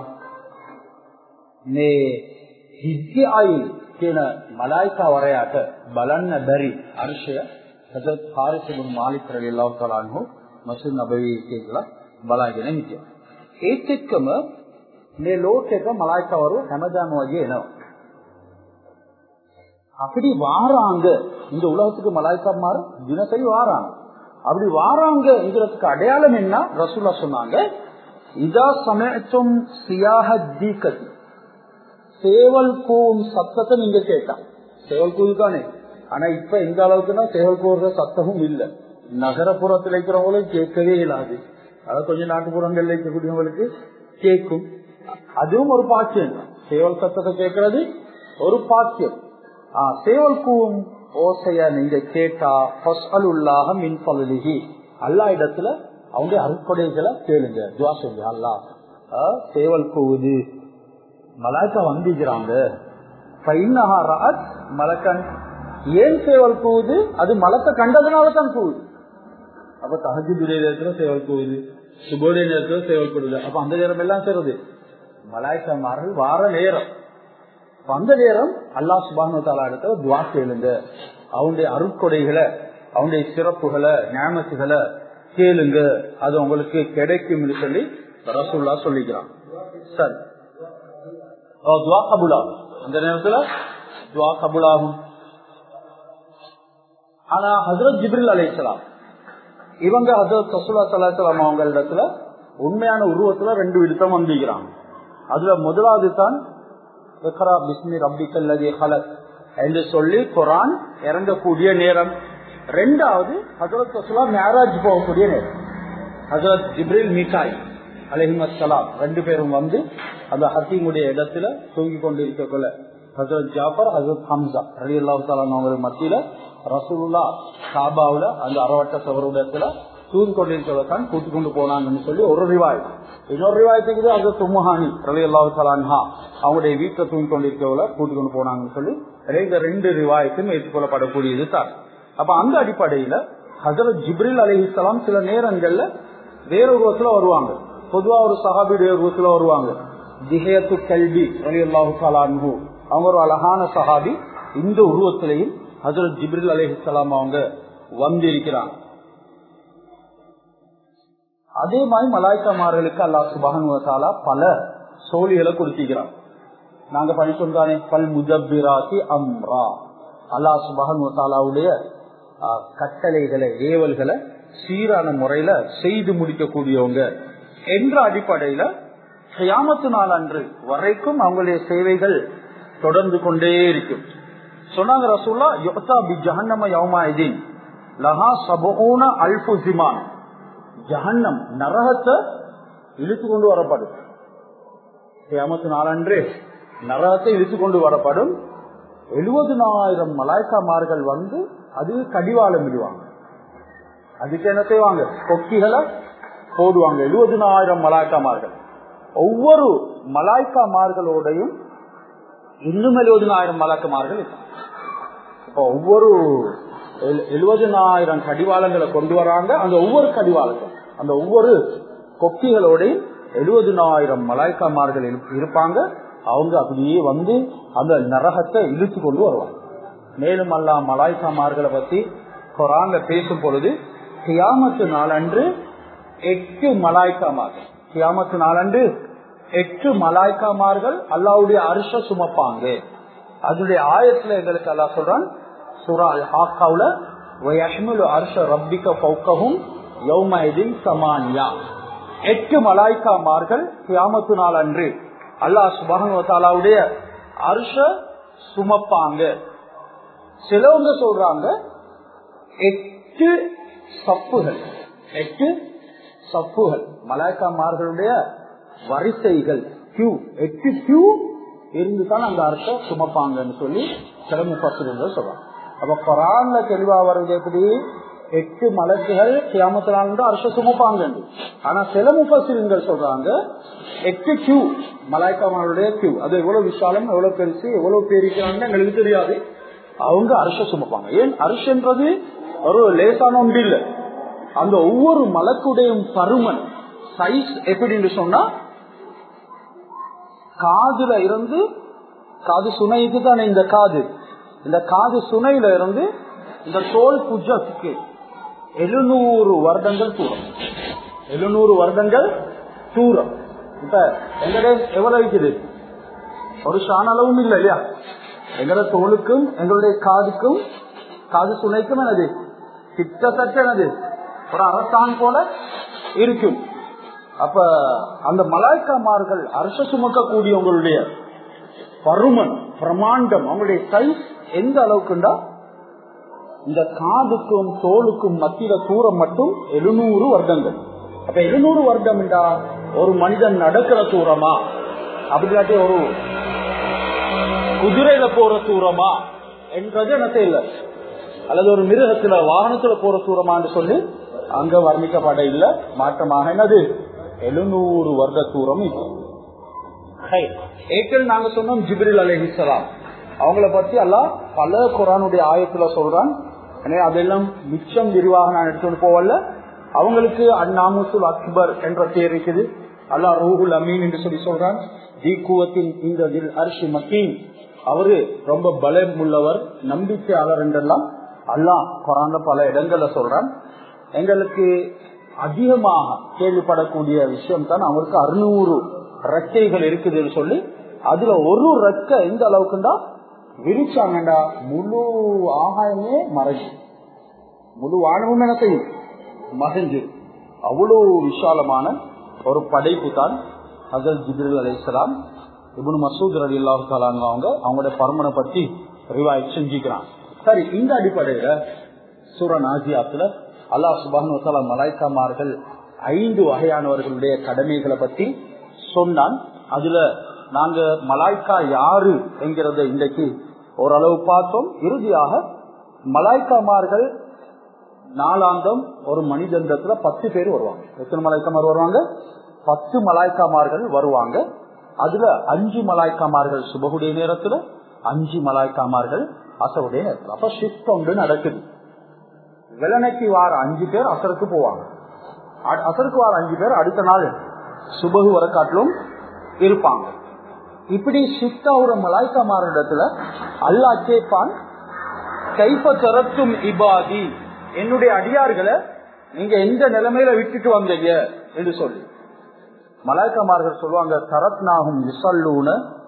මේ හිද්දයි කියන මලායිකා වරයාට බලන්න බැරි අර්ශය හදත් හාරිස් ඉබ්න් මාලික් රලියල්ලාහු තஆලා අන්හු මස්ජිද් නබවි කියලා බලාගෙන හිටියා. ඒත් එක්කම මේ ලෝකෙක මලායිකාවරු හැමදාම වගේ එනවා. அப்படி வாராங்க இந்த உலகத்துக்கு மலாய்க்காமாறு தினசரி வாராங்க அப்படி வாராங்கிறதுக்கு அடையாளம் என்ன ரசூல்லா சொன்னாங்க இதா சமயத்தும் சியாக தீக்கதி சேவல் கூவும் சத்தத்தை நீங்க கேட்டான் சேவல் கூவு தானே ஆனா இப்ப எந்த அளவுக்குன்னா சேவல் கூவுற சத்தமும் இல்ல நகரப்புறத்துல இருக்கிறவங்களும் கேட்கவே இல்லாது அதாவது கொஞ்சம் நாட்டுப்புறங்கள்ல இருக்கக்கூடியவங்களுக்கு கேட்கும் அதுவும் ஒரு பாக்கியம் சேவல் சத்தத்தை கேட்கறது ஒரு பாக்கியம் ஆஹ், சேவல் கூவும் ஓசைய நீங்க கேட்டா ஃபஸ்அலுல்லாஹ மின் ஃபலிஹி அல்லாஹ் இடத்துல அவங்க அருட்கொடைகளை கேளுங்க துவா செய்யுங்க அல்லாஹ் ஆஹ், சேவல் கூவுது மலாய்க்கா வந்திக்கிறாங்க ஃபைன்னஹா ரஅத் மலக்கன் ஏன் சேவல் கூவுது அது மலத்தை கண்டதுனால தான் கூவுது அப்ப தஹஜுடைய நேரத்துல சேவல் கூவுது சுபோடைய நேரத்துல சேவல் கூடுது அப்ப அந்த நேரம் எல்லாம் செய்றது மலாய்க்கமார்கள் வார நேரம் அப்ப அந்த நேரம் அல்லாஹ் சுபானு தாலா இடத்துல துவா கேளுங்க அவனுடைய அருட்கொடைகளை அவனுடைய சிறப்புகளை ஞாபகத்துகளை கேளுங்க அது உங்களுக்கு கிடைக்கும் சொல்லி ரசூல்லா சொல்லிக்கிறான் சரி ஓ, துவா கபுலாகும் அந்த நேரத்துல துவா கபுலாகும் ஆனா ஹசரத் ஜிப்ரில் அலைசலாம் இவங்க ஹசரத் ரசூல்லா சலாஹலாம் அவங்க இடத்துல உண்மையான உருவத்துல ரெண்டு விருத்தம் வந்திக்கிறாங்க அதுல முதலாவது தான் இக்ரா பிஸ்மி ரப்பிக்கல்லதி ஹலக் என்று சொல்லி குரான் இறங்கக்கூடிய நேரம் ரெண்டாவது ஹசரத் ரசூலா மேராஜ் போகக்கூடிய நேரம் ஹசரத் ஜிப்ரில் மீகாய் அலஹிமலாம் ரெண்டு பேரும் வந்து அந்த ஹசீமுடைய இடத்துல தூங்கி கொண்டு இருக்கக்குள்ள ஹசரத் ஜாஃபர் ஹசரத் ஹம்சா அலி அல்லாஹு அவங்களுக்கு மத்தியில ரசூலுல்லா காபாவுல அந்த அரவட்ட சவருடத்துல தூங்கி கொண்டிருக்கதான் கூட்டி கொண்டு போனாங்கன்னு சொல்லி ஒரு ரிவாய் இன்னொரு ரிவாயத்துக்கு அது தும்முஹானி ரலி அல்லாஹு சலான்ஹா அவங்களுடைய வீட்டை தூங்கி கொண்டிருக்கவள கூட்டி கொண்டு போனாங்கன்னு சொல்லி இந்த ரெண்டு ரிவாயத்தும் ஏற்றுக்கொள்ளப்படக்கூடியது தான் அப்ப அந்த அடிப்படையில ஹசரத் ஜிப்ரில் அலிஹிஸ்லாம் சில நேரங்கள்ல வேற உருவத்துல வருவாங்க பொதுவா ஒரு சஹாபியுடைய உருவத்துல வருவாங்க திஹேத்து கல்வி அலி அல்லாஹு சலான்ஹு அவங்க ஒரு அழகான சஹாபி இந்த உருவத்திலையும் ஹசரத் ஜிப்ரில் அலிஹிஸ்லாம் அவங்க வந்திருக்கிறாங்க அதே மாதிரி மலாய்க்காமார்களுக்கு அல்லாஹ் சுபஹானுவத்தாலா பல சோழிகளை கொடுத்திருக்கிறான் நாங்க படிச்சோம் தானே பல் முதபிராசி அம்ரா அல்லாஹ் சுபஹானுவத்தாலாவுடைய கட்டளைகளை ஏவல்களை சீரான முறையில செய்து முடிக்கக்கூடியவங்க என்ற அடிப்படையில கியாமத்து நாள் அன்று வரைக்கும் அவங்களுடைய சேவைகள் தொடர்ந்து கொண்டே இருக்கும் சொன்னாங்க ரசூல்லா யோசா பி ஜஹன்னம யௌமாயிதீன் லஹா சபூன அல்பு ஜிமான் ஜஹன்னம் நரகத்தை இழுத்து கொண்டு வரப்படும் கியாமத்து நாளன்று நரகத்தை இழுத்து கொண்டு வரப்படும் எழுபதுனாயிரம் மலாய்க்காமார்கள் வந்து அது கடிவாளம் விடுவாங்க அதுக்கு என்ன செய்வாங்க கொக்கிகளை போடுவாங்க எழுபதுனாயிரம் மலாய்க்காமார்கள் ஒவ்வொரு மலாய்க்காமார்களோடையும் இன்னும் எழுபதுனாயிரம் மலாய்க்கமார்கள் இருக்காங்க இப்போ ஒவ்வொரு எழுபதுனாயிரம் கடிவாளங்களை கொண்டு வராங்க அந்த ஒவ்வொரு கடிவாளங்களும் அந்த ஒவ்வொரு கொக்கிகளோடையும் எழுபதுனாயிரம் மலாய்க்காமார்கள் இருப்பாங்க அவங்க அப்படியே வந்து அந்த நரகத்தை இழுத்து கொண்டு வருவாங்க மேலும் அல்லா மலாய்க்காமார்களை பத்தி குரான்ல பேசும் பொழுது கியாமத்து நாளன்று எட்டு மலாய்க்காமார்கள் கியாமத்து நாளன்று எட்டு மலாய்க்காமார்கள் அல்லாவுடைய அரிச சுமப்பாங்க அதனுடைய ஆயத்துல எங்களுக்கு அல்லா சொல்றான் சுரா ஹாக்காவுல வயஷ்முலு அர்ஷ ரப்பிக்க பௌக்கவும் யௌமைதின் சமானியா எட்டு மலாய்க்காமார்கள் கியாமத்து நாள் அன்று அல்லாஹ் சுபகனுடைய அர்ஷ சுமப்பாங்க சிலவங்க சொல்றாங்க எட்டு சப்புகள் எட்டு சப்புகள் மலாய்க்காமார்களுடைய வரிசைகள் கியூ எட்டு கியூ இருந்துதான் அந்த அர்த்தம் சுமப்பாங்கன்னு சொல்லி சிறமு பசுகள் சொல்றாங்க அப்ப கொரான்ல தெளிவா வருது எப்படி எட்டு மலக்குகள் கியாமத்தினால அரச சுமப்பாங்க ஆனா சில முப்பசிரியங்கள் சொல்றாங்க எட்டு கியூ மலாய்க்காமனுடைய கியூ அது எவ்வளவு விசாலம் எவ்வளவு பெருசு எவ்வளவு பேருக்கிறாங்க எங்களுக்கு தெரியாது அவங்க அரச சுமப்பாங்க ஏன் அரசுன்றது ஒரு லேசான ஒன்று இல்லை அந்த ஒவ்வொரு மலக்குடைய பருமன் சைஸ் எப்படின்னு சொன்னா காதுல இருந்து காது சுனைக்கு தானே இந்த காது இந்த காது சுனையில இருந்து இந்த தோல் புஜத்துக்கு எழுநூறு வருடங்கள் தூரம் எழுநூறு வருடங்கள் தூரம் இப்ப எங்கட எவ்வளவு இருக்குது ஒரு ஷான் அளவும் இல்லை இல்லையா எங்களோட தோலுக்கும் எங்களுடைய காதுக்கும் காது சுனைக்கும் என்னது கிட்டத்தட்ட என்னது ஒரு அரசான் போல இருக்கும் அப்ப அந்த மலாய்க்காமார்கள் அரச சுமக்கக்கூடியவங்களுடைய பருமன் பிரமாண்டம் அவங்களுடைய சைஸ் எந்த அளவுக்குண்டா இந்த காதுக்கும் தோலுக்கும் மத்தியில தூரம் மட்டும் எழுநூறு வருடங்கள் அப்ப எழுநூறு வருடம் என்றா ஒரு மனிதன் நடக்கிற தூரமா அப்படி இல்லாட்டி ஒரு குதிரையில போற தூரமா என்றது என்ன தெரியல அல்லது ஒரு மிருகத்துல வாகனத்துல போற தூரமான்னு சொல்லி அங்க வர்ணிக்கப்பட இல்ல மாற்றமாக என்னது எழுநூறு வருட தூரம் இது ஏற்கனவே நாங்க சொன்னோம் ஜிப்ரில் அலிஹிசலாம் அவங்கள பத்தி எல்லாம் பல குரானுடைய ஆயத்துல சொல்றான் எனவே அதெல்லாம் மிச்சம் விரிவாக நான் எடுத்துட்டு போவல அவங்களுக்கு அந்நாமுசுல் அக்பர் என்ற பேர் இருக்குது அல்லாஹ் ரூஹுல் அமீன் என்று சொல்லி சொல்றான் தீக்குவத்தின் இந்த அரிசி மக்கீன் அவரு ரொம்ப பலம் உள்ளவர் நம்பிக்கையாளர் என்றெல்லாம் அல்லாஹ் குரான்ல பல இடங்கள்ல சொல்றான் எங்களுக்கு அதிகமாக கேள்விப்படக்கூடிய விஷயம் தான் அவருக்கு அறுநூறு ரெக்கைகள் இருக்குதுன்னு சொல்லி அதுல ஒரு ரெக்க எந்த அளவுக்குண்டா விரிச்சாங்கண்டா முழு ஆகாயமே மறைஞ்சு முழு வானமும் என்ன செய்யும் மறைஞ்சு அவ்வளவு விசாலமான ஒரு படைப்பு தான் ஹசல் ஜிபிரில் அலிஸ்லாம் இபுன் மசூத் அலி அல்லாஹு அவங்க அவங்களுடைய பரமனை பத்தி ரிவாய் செஞ்சுக்கிறான் சரி இந்த அடிப்படையில சூர நாசியாத்துல அல்லாஹ் சுபானு மலாய்க்காமார்கள் ஐந்து வகையானவர்களுடைய கடமைகளை பத்தி சொன்னான் அதுல நாங்க மலாய்க்கா யாரு என்கிறத இன்றைக்கு ஓரளவு பார்த்தோம் இறுதியாக மலாய்க்காமார்கள் நாலாந்தம் ஒரு மனிதந்தத்துல பத்து பேர் வருவாங்க எத்தனை மலாய்க்காமார் வருவாங்க பத்து மலாய்க்காமார்கள் வருவாங்க அதுல அஞ்சு மலாய்க்காமார்கள் சுபகுடைய நேரத்துல அஞ்சு மலாய்க்காமார்கள் அசருடைய நேரத்துல அப்ப ஷிஃப்ட் ஒன்று நடக்குது வெள்ளனைக்கு வார அஞ்சு பேர் அசருக்கு போவாங்க அசருக்கு வார அஞ்சு பேர் அடுத்த நாள் சுபகு வர காட்டிலும் இருப்பாங்க இப்படி ஷிஃப்ட் ஆகுற மலாய்க்காமார் இடத்துல அல்லா கேட்பான் கைப்ப தரத்தும் இபாதி என்னுடைய அடியார்களை நீங்க எந்த நிலைமையில விட்டுட்டு வந்தீங்க என்று சொல்லி மலாய்க்கமார்கள் சொல்லுவாங்க தரத்னாகும் விசல்லூன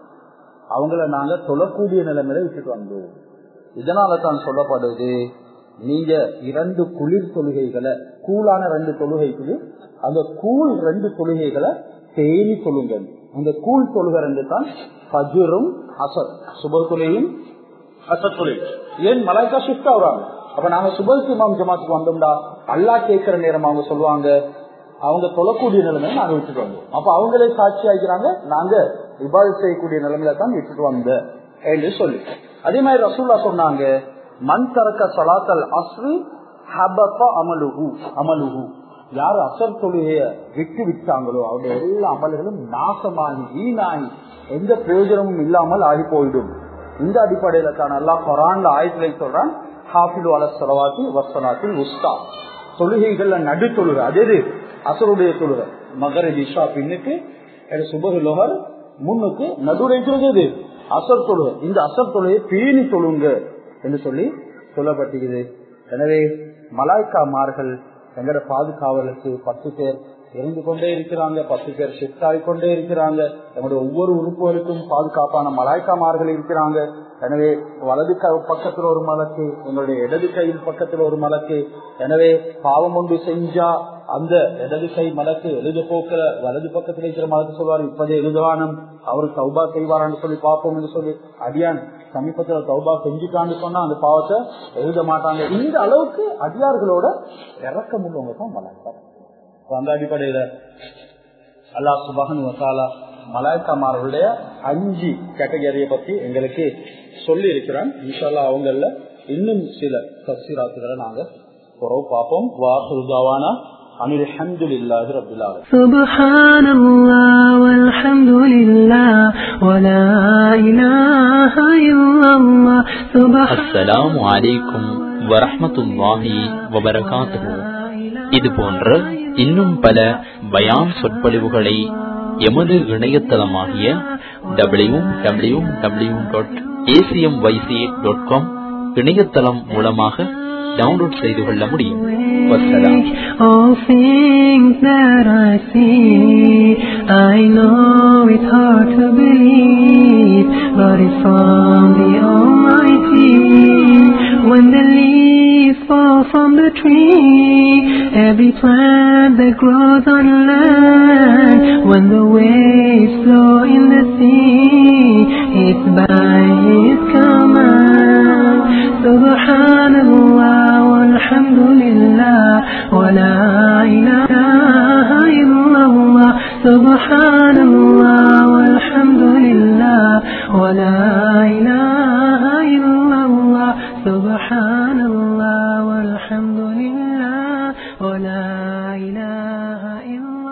அவங்கள நாங்க தொழக்கூடிய நிலைமையில விட்டுட்டு வந்தோம் இதனால தான் சொல்லப்படுது நீங்க இரண்டு குளிர் தொழுகைகளை கூலான ரெண்டு தொழுகைக்கு அந்த கூழ் ரெண்டு தொழுகைகளை தேடி சொல்லுங்க அந்த கூழ் தொழுகை ரெண்டு தான் பஜுரும் அசர் சுப தொழிலும் அசர் தொழில் ஏன் மலாய்க்கா ஷிஃப்ட் ஆகுறாங்க அப்ப நாங்க சுபல் இமாம் ஜமாத்துக்கு வந்தோம்டா அல்லா கேட்கிற நேரம் அவங்க சொல்லுவாங்க அவங்க தொழக்கூடிய நிலைமையில நாங்க விட்டுட்டு வந்தோம் அப்ப அவங்களே சாட்சி ஆகிறாங்க நாங்க விவாதி செய்யக்கூடிய நிலைமையில தான் விட்டுட்டு வந்த என்று சொல்லி அதே மாதிரி ரசூல்லா சொன்னாங்க மண் தரக்க சலாத்தல் அஸ்ரி ஹபப்ப அமலுகு அமலுகு யார் அசர் தொழுகைய விட்டு விட்டாங்களோ அவருடைய எல்லா அமல்களும் நாசமாகி வீணாகி எந்த பிரயோஜனமும் இல்லாமல் ஆகி போயிடும் இந்த அடிப்படையில தான் நல்லா கொரான்ல ஆயத்திலே சொல்றான் ஹாஃபில் அல செலவாத்தி வசனாத்தில் உஸ்தா தொழுகைகள்ல நடு தொழுகை அதே அசருடைய தொழுகை மகர திஷா பின்னுக்கு சுபகு லோகர் முன்னுக்கு நடுவுடைய தொழுகை அசர் தொழுகை இந்த அசர் தொழுகை பேணி தொழுங்க என்று சொல்லி சொல்லப்பட்டிருக்குது எனவே மலாய்க்காமார்கள் எங்கட பாதுகாவலுக்கு பத்து பேர் இருந்து கொண்டே இருக்கிறாங்க பத்து பேர் ஷிஃப்ட் ஆகிக்கொண்டே இருக்கிறாங்க எங்களுடைய ஒவ்வொரு உறுப்புகளுக்கும் பாதுகாப்பான மலாய்க்காமார்கள் இருக்கிறாங்க எனவே வலது பக்கத்துல ஒரு மலக்கு எங்களுடைய இடது கையில் பக்கத்துல ஒரு மலக்கு எனவே பாவம் ஒன்று செஞ்சா அந்த இடது கை மலக்கு எழுத போக்கிற வலது பக்கத்துல இருக்கிற மலக்கு சொல்வார் இப்பதே எழுதுவானம் அவரு தௌபா செய்வாரான்னு சொல்லி பார்ப்போம் என்று சொல்லி அடியான் சமீபத்துல தௌபா செஞ்சுட்டான்னு சொன்னா அந்த பாவத்தை எழுத மாட்டாங்க இந்த அளவுக்கு அடியார்களோட இறக்கம் உள்ளவங்க தான் மலாய்க்கா அந்த அடிப்படையில அல்லா சுபகன் வசாலா மலாய்க்காமார்களுடைய அஞ்சு கேட்டகரியை பத்தி எங்களுக்கு சொல்லி இருக்கிறான் இன்ஷால்லா அவங்கள இன்னும் சில தப்சீராத்துகளை நாங்க குறவு பார்ப்போம் வாசுதாவானா அனில் அஹமதுல்லாஹி ரபில் ஆலமீன் سبحان الله والحمد لله ولا إله إلا الله سبحان அஸ்ஸலாமு அலைக்கும் வரஹ்மத்துல்லாஹி வபரகாத்துஹு இது போன்ற இன்னும் பல பயான் சொற்பொழிவுகளை எமது இணையதளமாகிய W W W dot A C M Y C dot com இணையதளம் மூலமாக டவுன்லோட் செய்து கொள்ள முடியும் வசலாம் All things that I see, I know it's hard to believe, but it's from the Almighty. When the leaves fall from the tree, every plant that grows on land, when the waves flow in the sea, it's by His command. Subhanallah walhamdulillah wa la ilaha illallah. سبحان الله والحمد لله ولا إله إلا الله سبحان الله والحمد لله ولا إله إلا